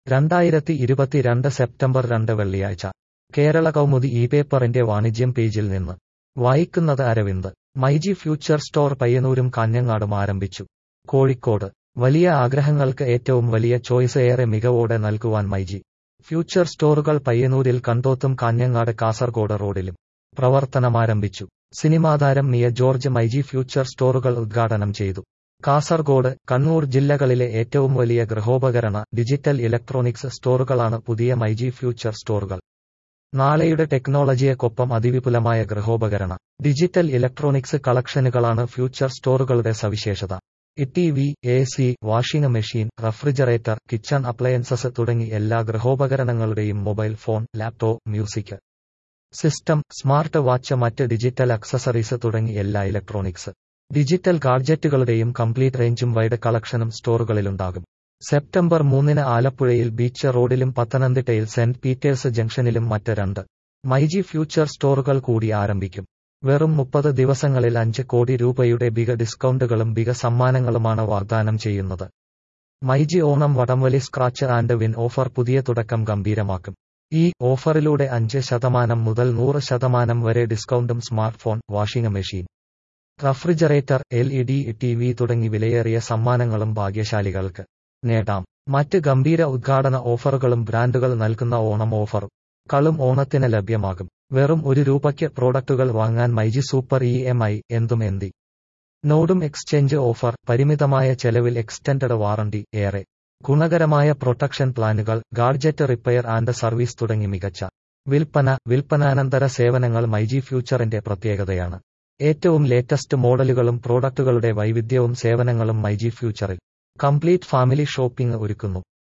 രണ്ടായിരത്തി ഇരുപത്തിരണ്ട് സെപ്റ്റംബർ രണ്ട് വെള്ളിയാഴ്ച കേരള കൗമുദി ഇ പേപ്പറിന്റെ വാണിജ്യം പേജിൽ നിന്ന് വായിക്കുന്നത് അരവിന്ദ് മൈജി ഫ്യൂച്ചർ സ്റ്റോർ പയ്യന്നൂരും കാഞ്ഞങ്ങാടും ആരംഭിച്ചു കോഴിക്കോട് വലിയ ആഗ്രഹങ്ങൾക്ക് ഏറ്റവും വലിയ ചോയ്സ് ഏറെ മികവോടെ നൽകുവാൻ മൈജി ഫ്യൂച്ചർ സ്റ്റോറുകൾ പയ്യന്നൂരിൽ കണ്ടോത്തും കാഞ്ഞങ്ങാട് കാസർഗോഡ് റോഡിലും പ്രവർത്തനമാരംഭിച്ചു സിനിമാതാരം മിയ ജോർജ് മൈജി ഫ്യൂച്ചർ സ്റ്റോറുകൾ ഉദ്ഘാടനം ചെയ്തു കാസർഗോഡ് കണ്ണൂർ ജില്ലകളിലെ ഏറ്റവും വലിയ ഗൃഹോപകരണ ഡിജിറ്റൽ ഇലക്ട്രോണിക്സ് സ്റ്റോറുകളാണ് പുതിയ മൈജി ഫ്യൂച്ചർ സ്റ്റോറുകൾ നാളെയുടെ ടെക്നോളജിയെക്കൊപ്പം അതിവിപുലമായ ഗൃഹോപകരണ ഡിജിറ്റൽ ഇലക്ട്രോണിക്സ് കളക്ഷനുകളാണ് ഫ്യൂച്ചർ സ്റ്റോറുകളുടെ സവിശേഷത T V A C washing machine refrigerator kitchen appliances തുടങ്ങി എല്ലാ ഗൃഹോപകരണങ്ങളുടെയും mobile phone laptop music system smart watch മറ്റ് ഡിജിറ്റൽ അക്സസറീസ് തുടങ്ങി എല്ലാ ഇലക്ട്രോണിക്സ് ഡിജിറ്റൽ ഗാഡ്ജറ്റുകളുടെയും കംപ്ലീറ്റ് റേഞ്ചും വൈഡ് കളക്ഷനും സ്റ്റോറുകളിലുണ്ടാകും സെപ്റ്റംബർ മൂന്നിന് ആലപ്പുഴയിൽ ബീച്ച് റോഡിലും പത്തനംതിട്ടയിൽ സെന്റ് പീറ്റേഴ്സ് ജംഗ്ഷനിലും മറ്റ് രണ്ട് മൈജി ഫ്യൂച്ചർ സ്റ്റോറുകൾ കൂടി ആരംഭിക്കും വെറും മുപ്പത് ദിവസങ്ങളിൽ അഞ്ച് കോടി രൂപയുടെ ബിഗ ഡിസ്കൗണ്ടുകളും ബിഗ സമ്മാനങ്ങളുമാണ് വാഗ്ദാനം ചെയ്യുന്നത് മൈജി ഓണം വടംവലി സ്ക്രാച്ച് ആൻഡ് വിൻ ഓഫർ പുതിയ തുടക്കം ഗംഭീരമാക്കും ഈ ഓഫറിലൂടെ അഞ്ച് ശതമാനം മുതൽ നൂറ് ശതമാനം വരെ ഡിസ്കൗണ്ടും smart phone washing machine refrigerator L E D T V തുടങ്ങി വിലയേറിയ സമ്മാനങ്ങളും ഭാഗ്യശാലികൾക്ക് നേടാം മറ്റ് ഗംഭീര ഉദ്ഘാടന ഓഫറുകളും ബ്രാൻഡുകൾ നൽകുന്ന ഓണം ഓഫറും കളും ഓണത്തിന് ലഭ്യമാകും വെറും ഒരു രൂപയ്ക്ക് പ്രോഡക്റ്റുകൾ വാങ്ങാൻ myG super E M I എന്തും എന്തി നോഡും എക്സ്ചേഞ്ച് ഓഫർ പരിമിതമായ ചെലവിൽ എക്സ്റ്റൻഡഡ് വാറണ്ടി ഏറെ ഗുണകരമായ പ്രൊട്ടക്ഷൻ പ്ലാനുകൾ ഗാഡ്ജറ്റ് റിപ്പയർ ആൻഡ് സർവീസ് തുടങ്ങി മികച്ച വിൽപ്പന വിൽപ്പനാനന്തര സേവനങ്ങൾ മൈജി ഫ്യൂച്ചറിന്റെ പ്രത്യേകതയാണ് ഏറ്റവും ലേറ്റസ്റ്റ് മോഡലുകളും പ്രോഡക്റ്റുകളുടെ വൈവിധ്യവും സേവനങ്ങളും മൈജി ഫ്യൂച്ചറിൽ കംപ്ലീറ്റ് ഫാമിലി ഷോപ്പിംഗ് ഒരുക്കുന്നു